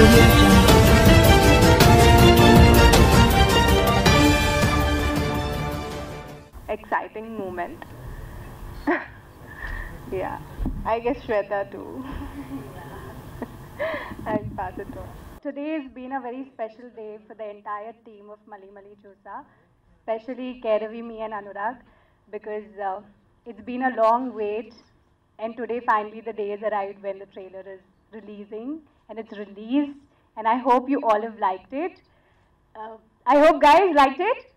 Audio Jungle. exciting moment. yeah, I guess Shweta too. I'll pass it to her. Today has been a very special day for the entire team of Mali Mali Chusa, especially Kairavi, me and Anurag, because uh, it's been a long wait and today finally the day has arrived when the trailer is releasing and it's released and I hope you all have liked it. Uh, I hope guys liked it.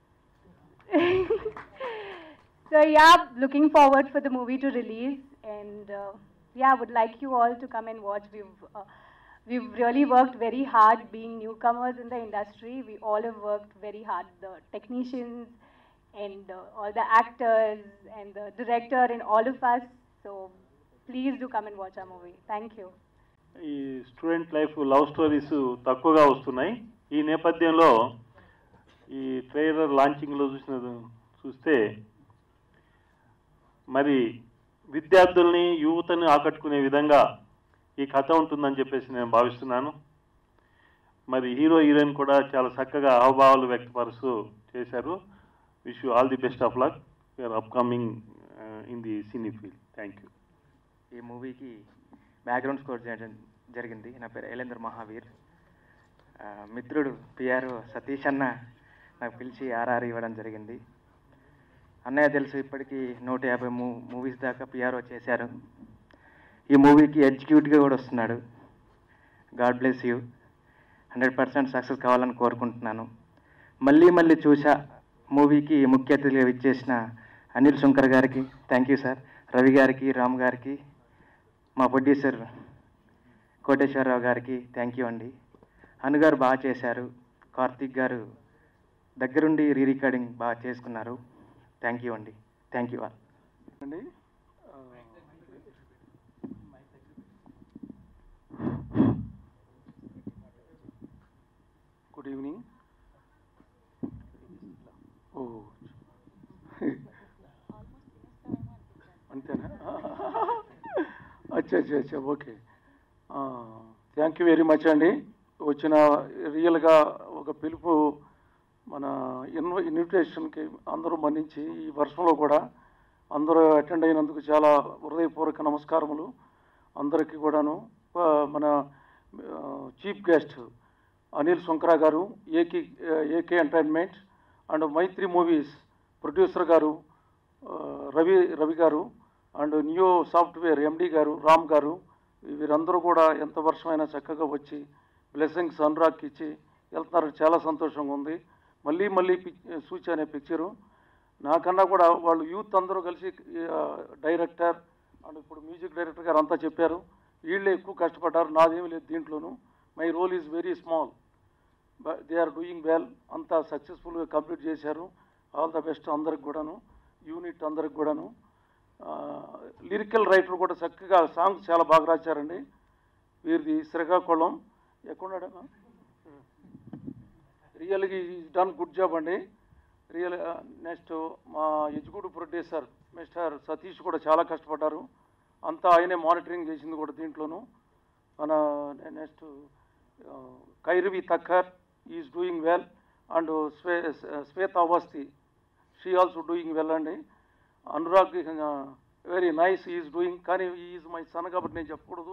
so yeah, looking forward for the movie to release, and uh, yeah, would like you all to come and watch. We've uh, we've really worked very hard, being newcomers in the industry. We all have worked very hard. The technicians and uh, all the actors and the director and all of us. So please do come and watch our movie. Thank you. ఈ student life love stories తక్కువగా వస్తున్నాయి ఈ నేపథ్యంలో ఈ trailer లాంచింగ్లో చూసిన చూస్తే మరి విద్యార్థుల్ని యువతని ఆకట్టుకునే విధంగా ఈ కథ ఉంటుందని చెప్పేసి నేను భావిస్తున్నాను మరి హీరో హీరోయిన్ కూడా చాలా చక్కగా హావభావాలు వ్యక్తపరుస్తూ చేశారు wish you all the best of luck your upcoming in the cine field thank you ఈ మూవీకి బ్యాక్గ్రౌండ్ స్కోర్ చేయడం జరిగింది నా పేరు ఐలేంద్ర మహావీర్ ఆ, మిత్రుడు పిఆర్ సతీష్ అన్న నాకు పిలిచి ఆర్ఆర్ ఇవ్వడం జరిగింది అన్నయ్య తెలుసు ఇప్పటికీ నూట యాభై మూ మూవీస్ దాకా పిఆర్ఓ చేశారు ఈ మూవీకి ఎగ్జిక్యూటివ్గా కూడా వస్తున్నాడు God bless you hundred percent success కావాలని కోరుకుంటున్నాను మళ్ళీ మళ్ళీ చూసా మూవీకి ముఖ్య అతిథిగా ఇచ్చేసిన అనిల్ శంకర్ గారికి థ్యాంక్ యూ సార్ రవి గారికి రామ్ గారికి మా ప్రొడ్యూసర్ కోటేశ్వరరావు గారికి థ్యాంక్ యూ అండి అనుగారు బాగా చేశారు కార్తీక్ గారు దగ్గరుండి రీ రికార్డింగ్ బాగా చేసుకున్నారు థ్యాంక్ యూ అండి థ్యాంక్ యూ ఆల్ అండి గుడ్ ఈవినింగ్ ఓ అంతేనా అచ్చా అచ్చా అచ్చా okay thank you very much అండి వచ్చిన రియల్గా ఒక పిలుపు మన ఇన్వ ఇన్విటేషన్కి అందరూ మన్నించి ఈ వర్షంలో కూడా అందరూ అటెండ్ అయినందుకు చాలా హృదయపూర్వక నమస్కారములు అందరికీ కూడాను ఆ, మన చీఫ్ గెస్ట్ అనిల్ శంకరా గారు AK AK entertainment and Mythri movies producer గారు ఆ, రవి రవి గారు అండ్ న్యూ సాఫ్ట్వేర్ ఎండి గారు రామ్ గారు వీరందరూ కూడా ఎంత వర్షమైనా చక్కగా వచ్చి బ్లెస్సింగ్స్ అనురాగ్కి ఇచ్చి వెళ్తున్నారు చాలా సంతోషంగా ఉంది మళ్ళీ మళ్ళీ పిక్ సూచి అనే పిక్చరు నాకన్నా కూడా వాళ్ళు యూత్ అందరూ కలిసి ఆ, డైరెక్టర్ అండ్ ఇప్పుడు మ్యూజిక్ డైరెక్టర్ గారు అంతా చెప్పారు వీళ్ళే ఎక్కువ కష్టపడ్డారు నాదేమీ లేదు దీంట్లోనూ my role is very small they are doing well అంతా సక్సెస్ఫుల్గా కంప్లీట్ చేశారు ఆల్ ద బెస్ట్ అందరికి కూడాను యూనిట్ అందరికి కూడాను లిరికల్ రైటర్ కూడా చక్కగా సాంగ్స్ చాలా బాగా రాశారండి వీరిది శ్రీకాకుళం ఎక్కడున్నాడమ్మా రియల్గా ఈజ్ డన్ గుడ్ జాబ్ అండి రియల్ నెక్స్ట్ మా ఎగ్జిక్యూటివ్ ప్రొడ్యూసర్ మిస్టర్ సతీష్ కూడా చాలా కష్టపడ్డారు అంతా ఆయనే మానిటరింగ్ చేసింది కూడా దీంట్లోనూ మన next Kairavi Thakkar is doing well and శ్వే Shweta Awasthi she also doing well అండి Anurag very nice is doing కానీ ఈజ్ మై సన్ కాబట్టి నేను చెప్పకూడదు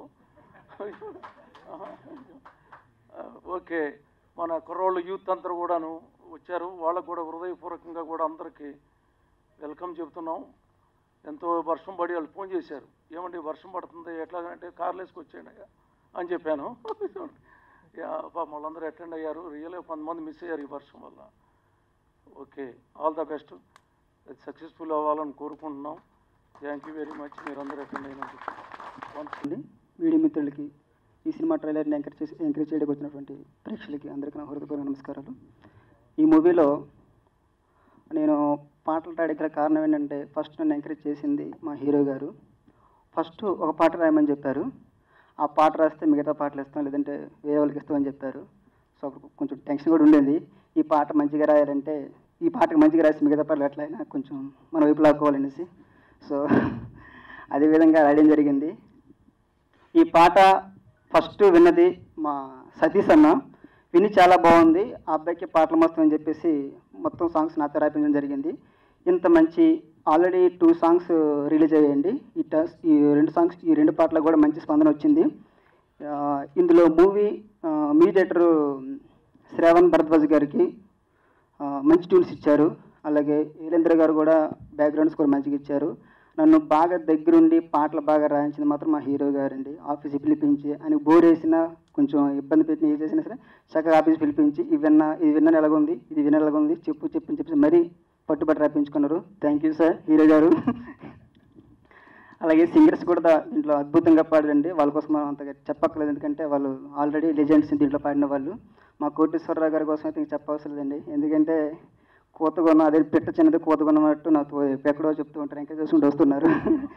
ఓకే మన కుర్రోళ్ళు యూత్ అంతా కూడాను వచ్చారు వాళ్ళకు కూడా హృదయపూర్వకంగా కూడా అందరికీ వెల్కమ్ చెబుతున్నాం ఎంతో వర్షం పడి వాళ్ళు ఫోన్ చేశారు ఏమండి వర్షం పడుతుంది ఎట్లా అంటే కార్లు వేసుకొచ్చేయండి అయ్యా అని చెప్పాను యా, పాపం వాళ్ళందరూ అటెండ్ అయ్యారు రియల్గా కొంతమంది మిస్ అయ్యారు ఈ వర్షం వల్ల okay all the best successful అవ్వాలని కోరుకుంటున్నాం థ్యాంక్ యూ వెరీ మచ్ మీరందరూ అటెండ్ అయినందుకు Once అండి మీడియా మిత్రులకి ఈ సినిమా ట్రైలర్ని ఎంకరేజ్ చేసి ఎంకరేజ్ చేయడానికి వచ్చినటువంటి ప్రేక్షకులకి అందరికీ నా హృదయపూర్వక నమస్కారాలు ఈ మూవీలో నేను పాటలు రాయడానికి గల కారణం ఏంటంటే ఫస్ట్ నన్ను ఎంకరేజ్ చేసింది మా హీరో గారు ఫస్ట్ ఒక పాట రాయమని చెప్పారు ఆ పాట రాస్తే మిగతా పాటలు ఇస్తాం లేదంటే వేరే వాళ్ళకి ఇస్తామని చెప్పారు సో అప్పుడు కొంచెం టెన్షన్ కూడా ఉండేది ఈ పాట మంచిగా రాయాలంటే ఈ పాటకు మంచిగా రాసి మిగతా పాటలు ఎట్లయినా కొంచెం మన వైపు లాక్కోవాలనేసి సో అదేవిధంగా రాయడం జరిగింది ఈ పాట ఫస్ట్ విన్నది మా సతీష్ అన్న విని చాలా బాగుంది ఆ అబ్బాయికి పాటలు మొత్తం అని చెప్పేసి మొత్తం సాంగ్స్ నాతో రాయించడం జరిగింది ఇంత మంచి ఆల్రెడీ టూ సాంగ్స్ రిలీజ్ అయ్యాయండి ఈ టస్ ఈ రెండు సాంగ్స్ ఈ రెండు పాటలకు కూడా మంచి స్పందన వచ్చింది ఆ, ఇందులో మూవీ మీడియేటర్ శ్రావణ్ భరద్వాజ్ గారికి ఆ, మంచి ట్యూన్స్ ఇచ్చారు అలాగే వీరేంద్ర గారు కూడా బ్యాక్గ్రౌండ్ స్కోర్ మంచిగా ఇచ్చారు నన్ను బాగా దగ్గరుండి పాటలు బాగా రాయించింది మాత్రం మా హీరో గారండి ఆఫీస్కి పిలిపించి ఆయనకు బోర్ వేసినా కొంచెం ఇబ్బంది పెట్టిన ఏ చేసినా సరే చక్కగా ఆఫీస్ పిలిపించి ఇది విన్నా ఇది విన్న ఎలాగుంది ఇది విన్న ఎలాగుంది చెప్పు చెప్పని చెప్పేసి మరీ పట్టుబట్టి రాపించుకున్నారు థ్యాంక్ యూ సార్ హీరో గారు అలాగే సింగర్స్ కూడా దా- దీంట్లో అద్భుతంగా పాడారండి వాళ్ళ కోసం మనం అంతగా చెప్పక్కర్లేదు ఎందుకంటే వాళ్ళు ఆల్రెడీ లెజెండ్స్ దీంట్లో పాడిన వాళ్ళు మా కోటేశ్వరరావు గారి కోసం అయితే ఇంక చెప్పవసరం లేదండి ఎందుకంటే కోతగొన్న అదే పెట్ట చిన్నది కోతగొన్నట్టు నాకు ఎక్కడో చెప్తూ ఉంటారు ఇంకా చేసుకుంటూ వస్తున్నారు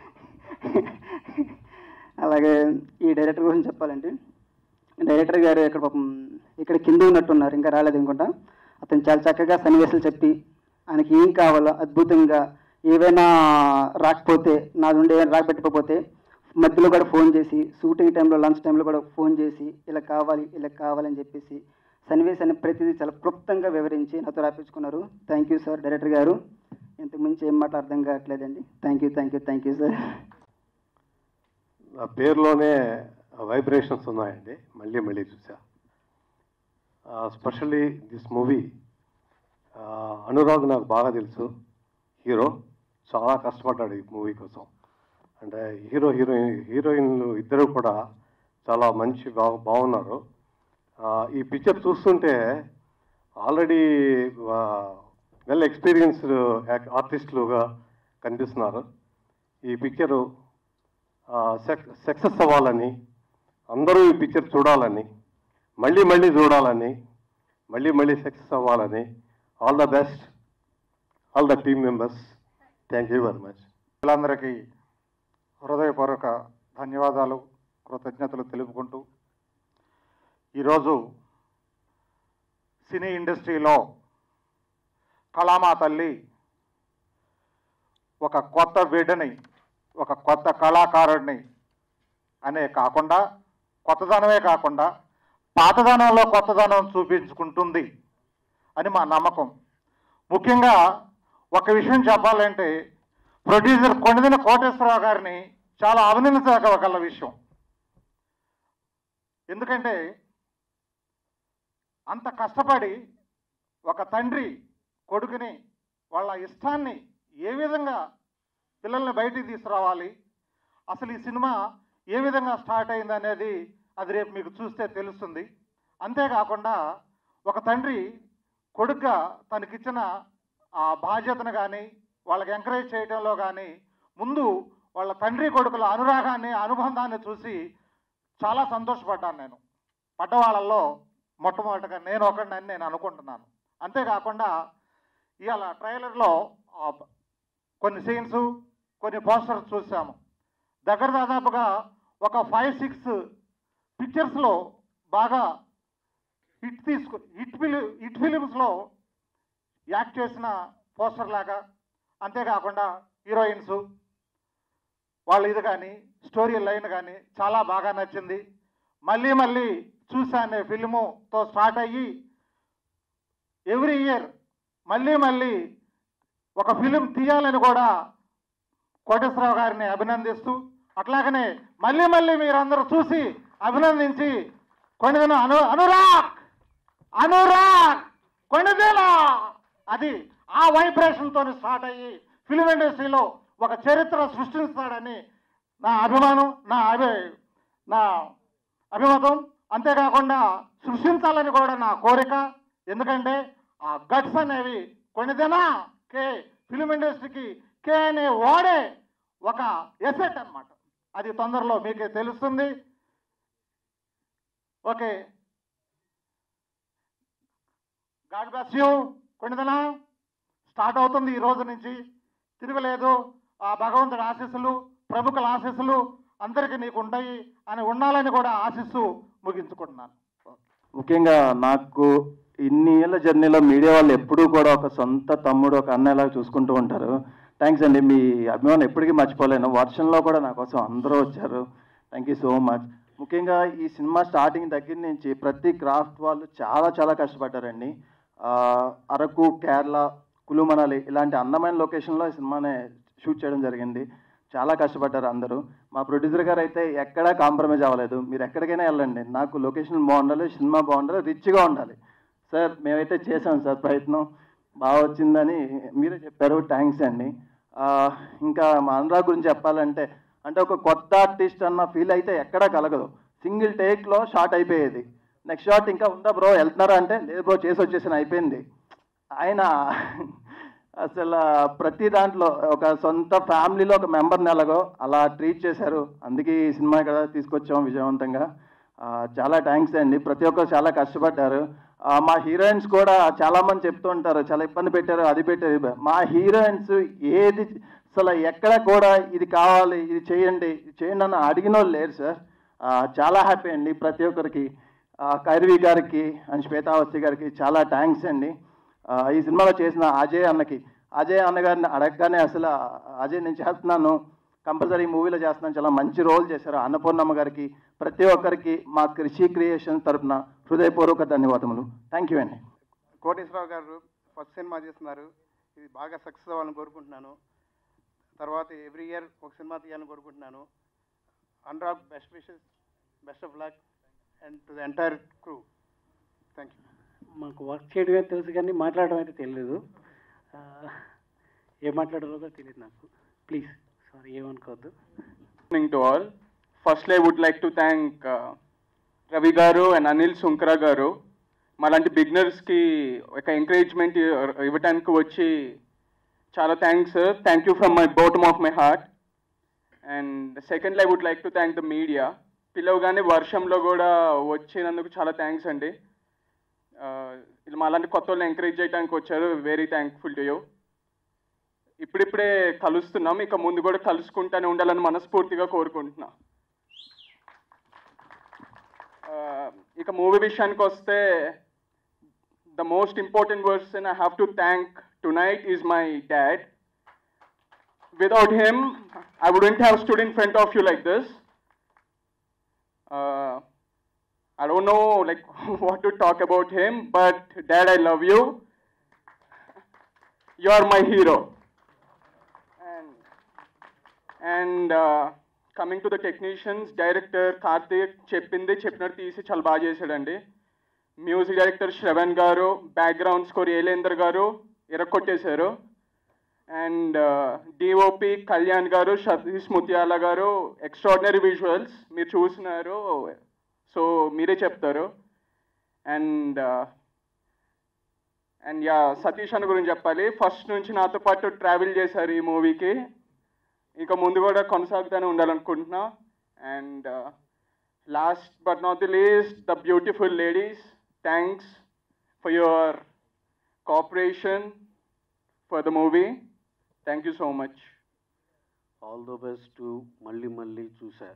అలాగే ఈ డైరెక్టర్ గురించి చెప్పాలంటే డైరెక్టర్ గారు ఇక్కడ పాపం ఇక్కడ కింద ఉన్నట్టున్నారు ఇంకా రాలేదు అనుకుంటా అతను చాలా చక్కగా సన్నివేశాలు చెప్పి ఆయనకి ఏం కావాలో అద్భుతంగా ఏవైనా రాకపోతే నా నుండి ఏమైనా రాకపోతే మధ్యలో కూడా ఫోన్ చేసి షూటింగ్ టైంలో లంచ్ టైంలో కూడా ఫోన్ చేసి ఇలా కావాలి ఇలా కావాలని చెప్పేసి సన్నివేశాన్ని ప్రతిదీ చాలా క్లుప్తంగా వివరించి నాతో రాపించుకున్నారు థ్యాంక్ యూ సార్ డైరెక్టర్ గారు ఇంతకు మించి ఏం మాట అర్థం కావట్లేదండి thank you thank you thank you sir నా పేరులోనే వైబ్రేషన్స్ ఉన్నాయండి మళ్ళీ మళ్ళీ చూసా స్పెషల్లీ దిస్ మూవీ అనురాగ్ నాకు బాగా తెలుసు హీరో చాలా కష్టపడ్డాడు ఈ మూవీ కోసం అంటే హీరో హీరోయిన్ హీరోయిన్లు ఇద్దరు కూడా చాలా మంచి బాగు బాగున్నారు ఆ, ఈ పిక్చర్ చూస్తుంటే ఆల్రెడీ వెల్ ఎక్స్పీరియన్స్డ్ ఆర్టిస్టులుగా కనిపిస్తున్నారు ఈ పిక్చరు సక్సెస్ అవ్వాలని అందరూ ఈ పిక్చర్ చూడాలని మళ్ళీ మళ్ళీ చూడాలని మళ్ళీ మళ్ళీ సక్సెస్ అవ్వాలని all the best all the team members thank you very much పిల్లలందరికీ హృదయపూర్వక ధన్యవాదాలు కృతజ్ఞతలు తెలుపుకుంటూ ఈరోజు సినీ ఇండస్ట్రీలో కళామా తల్లి ఒక కొత్త బిడ్డని ఒక కొత్త కళాకారుడిని అనే కాకుండా కొత్తదనమే కాకుండా పాతదనంలో కొత్తదనం చూపించుకుంటుంది అని మా నమ్మకం ముఖ్యంగా ఒక విషయం చెప్పాలంటే ప్రొడ్యూసర్ కొండదిన కోటేశ్వరరావు గారిని చాలా అభినందించగల విషయం ఎందుకంటే అంత కష్టపడి ఒక తండ్రి కొడుకుని వాళ్ళ ఇష్టాన్ని ఏ విధంగా పిల్లల్ని బయటికి తీసుకురావాలి అసలు ఈ సినిమా ఏ విధంగా స్టార్ట్ అయింది అనేది అది రేపు మీకు చూస్తే తెలుస్తుంది అంతేకాకుండా ఒక తండ్రి కొడుగ్గా తనకిచ్చిన ఆ బాధ్యతను కానీ వాళ్ళకి ఎంకరేజ్ చేయడంలో కానీ ముందు వాళ్ళ తండ్రి కొడుకుల అనురాగాన్ని అనుబంధాన్ని చూసి చాలా సంతోషపడ్డాను నేను పడ్డవాళ్ళల్లో మొట్టమొదటిగా నేను ఒకడిని నేను అనుకుంటున్నాను అంతేకాకుండా ఇవాళ ట్రైలర్లో ఆ కొన్ని సీన్స్ కొన్ని పోస్టర్స్ చూసాము దగ్గర దాదాపుగా ఒక ఫైవ్ సిక్స్ పిక్చర్స్లో బాగా హిట్ తీసుకు హిట్ ఫిలిం హిట్ ఫిలిమ్స్లో యాక్ట్ చేసిన పోస్టర్ లాగా అంతేకాకుండా హీరోయిన్స్ వాళ్ళ ఇది కానీ స్టోరీ లైన్ కానీ చాలా బాగా నచ్చింది మళ్ళీ మళ్ళీ చూశానే ఫిల్ముతో స్టార్ట్ అయ్యి ఎవ్రీ ఇయర్ మళ్ళీ మళ్ళీ ఒక ఫిలిం తీయాలని కూడా కోటేశ్వరరావు గారిని అభినందిస్తూ అట్లాగనే మళ్ళీ మళ్ళీ మీరందరూ చూసి అభినందించి కొనిదిన అను అనురాగ్ అనురాగ్ కొనిదేలా అది ఆ వైబ్రేషన్తో స్టార్ట్ అయ్యి ఫిలిం ఇండస్ట్రీలో ఒక చరిత్ర సృష్టిస్తాడని నా అభిమానం నా అభి నా అభిమతం అంతేకాకుండా సృష్టించాలని కూడా నా కోరిక ఎందుకంటే ఆ గట్స్ అనేవి కొన్నిదేనా కే ఫిలిం ఇండస్ట్రీకి కే అనే వాడే ఒక ఎసెట్ అన్నమాట అది తొందరలో మీకే తెలుస్తుంది ఓకే గాడ్ బ్లెస్ యూ కొన్నిదన స్టార్ట్ అవుతుంది ఈ రోజు నుంచి తిరగలేదు ఆ భగవంతుడి ఆశీస్సులు ప్రముఖుల ఆశీస్సులు అందరికీ నీకు ఉంటాయి అని ఉండాలని కూడా ఆశిస్తూ ముగించుకుంటున్నాను ముఖ్యంగా నాకు ఇన్ని ఏళ్ళ జర్నీలో మీడియా వాళ్ళు ఎప్పుడూ కూడా ఒక సొంత తమ్ముడు ఒక అన్నయ్యలాగా చూసుకుంటూ ఉంటారు థ్యాంక్స్ అండి మీ అభిమానం ఎప్పటికీ మర్చిపోలేను వర్షంలో కూడా నా కోసం అందరూ వచ్చారు థ్యాంక్ యూ సో మచ్ ముఖ్యంగా ఈ సినిమా స్టార్టింగ్ దగ్గర నుంచి ప్రతి క్రాఫ్ట్ వాళ్ళు చాలా చాలా కష్టపడ్డారండి ఆ, అరకు కేరళ కులు మనాలి ఇలాంటి అందమైన లొకేషన్లో ఈ సినిమాని షూట్ చేయడం జరిగింది చాలా కష్టపడ్డారు అందరూ మా ప్రొడ్యూసర్ గారు అయితే ఎక్కడా కాంప్రమైజ్ అవ్వలేదు మీరు ఎక్కడికైనా వెళ్ళండి నాకు లొకేషన్ బాగుండాలి సినిమా బాగుండాలి రిచ్గా ఉండాలి సార్ మేమైతే చేసాం సార్ ప్రయత్నం బాగా వచ్చిందని మీరే చెప్పారు థ్యాంక్స్ అండి ఆ, ఇంకా మా అనురాగ్ గురించి చెప్పాలంటే అంటే ఒక కొత్త ఆర్టిస్ట్ అన్న ఫీల్ అయితే ఎక్కడా కలగదు సింగిల్ టేక్లో షార్ట్ అయిపోయేది నెక్స్ట్ షాట్ ఇంకా ఉందా బ్రో వెళ్తున్నారా అంటే లేదు బ్రో చేసి వచ్చేసిన అయిపోయింది ఆయన అసలు ప్రతి దాంట్లో ఒక సొంత ఫ్యామిలీలో ఒక మెంబర్ని ఎలాగో అలా ట్రీట్ చేశారు అందుకే ఈ సినిమా ఇక్కడ తీసుకొచ్చాం విజయవంతంగా ఆ, చాలా థ్యాంక్స్ అండి ప్రతి ఒక్కరు చాలా కష్టపడ్డారు ఆ, మా హీరోయిన్స్ కూడా చాలా మంది చెప్తూ ఉంటారు చాలా ఇబ్బంది పెట్టారు అది పెట్టారు ఇది పెట్టారు. మా హీరోయిన్స్ ఏది అసలు ఎక్కడ కూడా ఇది కావాలి ఇది చేయండి ఇది చేయండి అని అడిగిన వాళ్ళు లేరు సార్ ఆ, చాలా హ్యాపీ అండి ప్రతి ఒక్కరికి ఆ, కైరవి గారికి అండ్ శ్వేతావస్తి గారికి చాలా థ్యాంక్స్ అండి ఆ, ఈ సినిమాలో చేసిన అజయ్ అన్నకి అజయ్ అన్న గారిని అడగగానే అసలు అజయ్ నేను చేస్తున్నాను కంపల్సరీ మూవీలో చేస్తున్నాను చాలా మంచి రోల్ చేశారు అన్నపూర్ణమ్మ గారికి ప్రతి ఒక్కరికి మా కృషి క్రియేషన్ తరపున హృదయపూర్వక ధన్యవాదములు థ్యాంక్ యూ అండి కోటేశ్వరరావు గారు ఫస్ట్ సినిమా చేస్తున్నారు ఇది బాగా సక్సెస్ అవ్వాలని కోరుకుంటున్నాను తర్వాత ఎవ్రీ ఇయర్ ఒక సినిమా తీయాలని కోరుకుంటున్నాను Anurag best wishes best of luck and to the entire crew thank you మాకు వర్క్ చేయడమే తెలుసు కానీ మాట్లాడడం అయితే తెలియదు ఆ, ఏం మాట్లాడాలో కూడా తెలియదు నాకు ప్లీజ్ సారీ ఏమనుకోవద్దు morning to all. Firstly, I would like to thank uh, Ravi Garu and Anil Sunkara Garu. మాలాంటి బిగినర్స్కి ఒక ఎంకరేజ్మెంట్ ఇవ్వడానికి వచ్చి చాలా thanks sir thank you from my bottom of my heart and secondly I would like to thank the media పిలవగానే వర్షంలో కూడా వచ్చినందుకు చాలా థ్యాంక్స్ అండి Uh, ఇలా మాలాంటి కొత్త వాళ్ళని ఎంకరేజ్ చేయడానికి వచ్చారు వెరీ థ్యాంక్ఫుల్ టు యూ ఇప్పుడిప్పుడే కలుస్తున్నాం ఇక ముందు కూడా కలుసుకుంటానే ఉండాలని మనస్ఫూర్తిగా కోరుకుంటున్నా ఆ, ఇక మూవీ విషయానికి వస్తే the most important person I have to thank tonight is my dad without him I wouldn't have stood in front of you like this I don't know like what to talk about him, but Dad, I love you. You are my hero. And and uh, coming to the technicians, director Karthik చెప్పింది చెప్పినట్టు తీసి చాలా బాగా చేశాడండి music director Shravan గారు background score Elender గారు ఇరక్కొట్టేశారు and DOP Kalyan గారు సతీష్ ముత్యాల గారు ఎక్స్ట్రాడినరీ విజువల్స్ మీరు చూసినారు సో మీరే చెప్తారు అండ్ అండ్ యా సతీష్ అన్న గురించి చెప్పాలి ఫస్ట్ నుంచి నాతో పాటు ట్రావెల్ చేశారు ఈ మూవీకి ఇంకా ముందు కూడా కొనసాగుతూనే ఉండాలనుకుంటున్నా and last but not the least the beautiful ladies thanks for your cooperation for the movie thank you so much all the best మళ్ళీ మళ్ళీ చూసా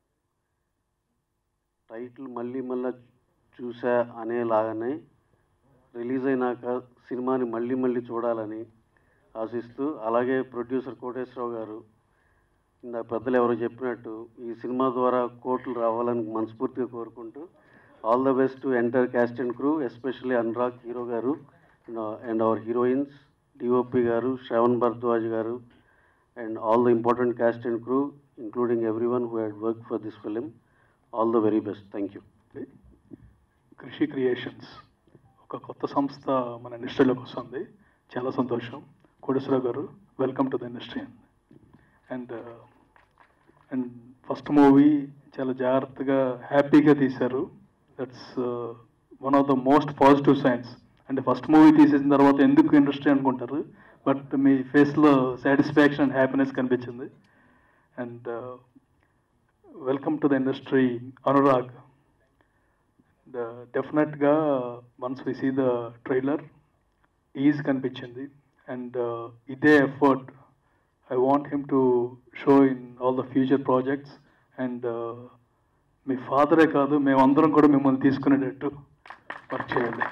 టైటిల్ మళ్ళీ మళ్ళీ చూసా అనేలాగానే రిలీజ్ అయినాక సినిమాని మళ్ళీ మళ్ళీ చూడాలని ఆశిస్తూ అలాగే ప్రొడ్యూసర్ కోటేశ్వరరావు గారు ఇందా పెద్దలు ఎవరో చెప్పినట్టు ఈ సినిమా ద్వారా కోట్లు రావాలని మనస్ఫూర్తిగా కోరుకుంటూ all the best to entire cast and crew especially Anurag hero గారు అండ్ అవర్ హీరోయిన్స్ డిఓపి గారు శ్రవణ్ భరద్వాజ్ గారు and all the important cast and crew including everyone who had work for this film all the very best thank you Krishi creations ఒక కొత్త సంస్థ మన ఇండస్ట్రీలోకి వస్తుంది చాలా సంతోషం కోటేశ్వరరావు గారు welcome to the industry and and first movie చాలా జాగ్రత్తగా హ్యాపీగా తీశారు that's one of the most positive signs అంటే ఫస్ట్ మూవీ తీసేసిన తర్వాత ఎందుకు ఇండస్ట్రీ అనుకుంటారు బట్ మీ ఫేస్లో సాటిస్ఫాక్షన్ అండ్ హ్యాపీనెస్ కనిపించింది and welcome to the industry Anurag the డెఫినెట్గా once we see the trailer is కనిపించింది అండ్ ఇదే effort I want him to show in all the future projects and మీ ఫాదరే కాదు మేమందరం కూడా మిమ్మల్ని తీసుకునేటట్టు వర్క్ చేయండి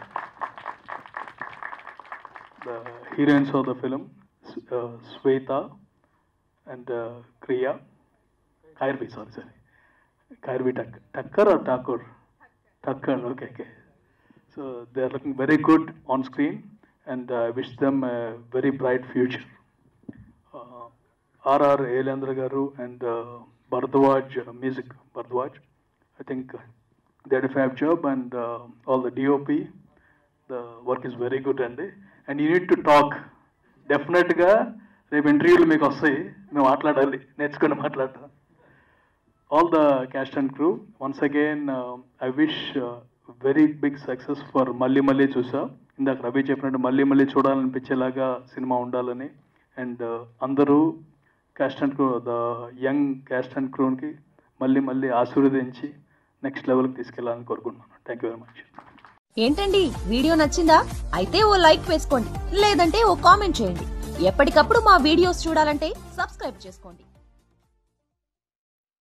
the heroines of the film Shweta and క్రియా Kairvi sorry sorry Karvi Tucker. Tucker or Thakur? Tucker, okay, okay. So they are looking very good on screen and I wish them a very bright future. Uh, R.R. Elendra Garu and uh, Bharadwaj uh, Music, Bharadwaj, I think uh, they did a fab job and uh, all the DOP, the work is very good అండి and you need to talk డెఫినెట్గా రేపు ఇంటర్వ్యూలు మీకు వస్తాయి మేము మాట్లాడాలి నేర్చుకుని మాట్లాడతాం all the cast and crew once again I wish very big success for మళ్ళీ మళ్ళీ చూసా ఇందాక రవి చెప్పినట్టు మళ్ళీ మళ్ళీ చూడాలనిపించేలాగా సినిమా ఉండాలని అండ్ అందరూ cast and crew the young cast and క్రూకి మళ్ళీ మళ్ళీ ఆశీర్వదించి నెక్స్ట్ లెవెల్కి తీసుకెళ్ళాలని కోరుకుంటున్నాను థ్యాంక్ యూ వెరీ మచ్ ఏంటండి వీడియో నచ్చిందా అయితే ఓ లైక్ వేసుకోండి లేదంటే ఓ కామెంట్ చేయండి ఎప్పటికప్పుడు మా వీడియోస్ చూడాలంటే సబ్స్క్రైబ్ చేసుకోండి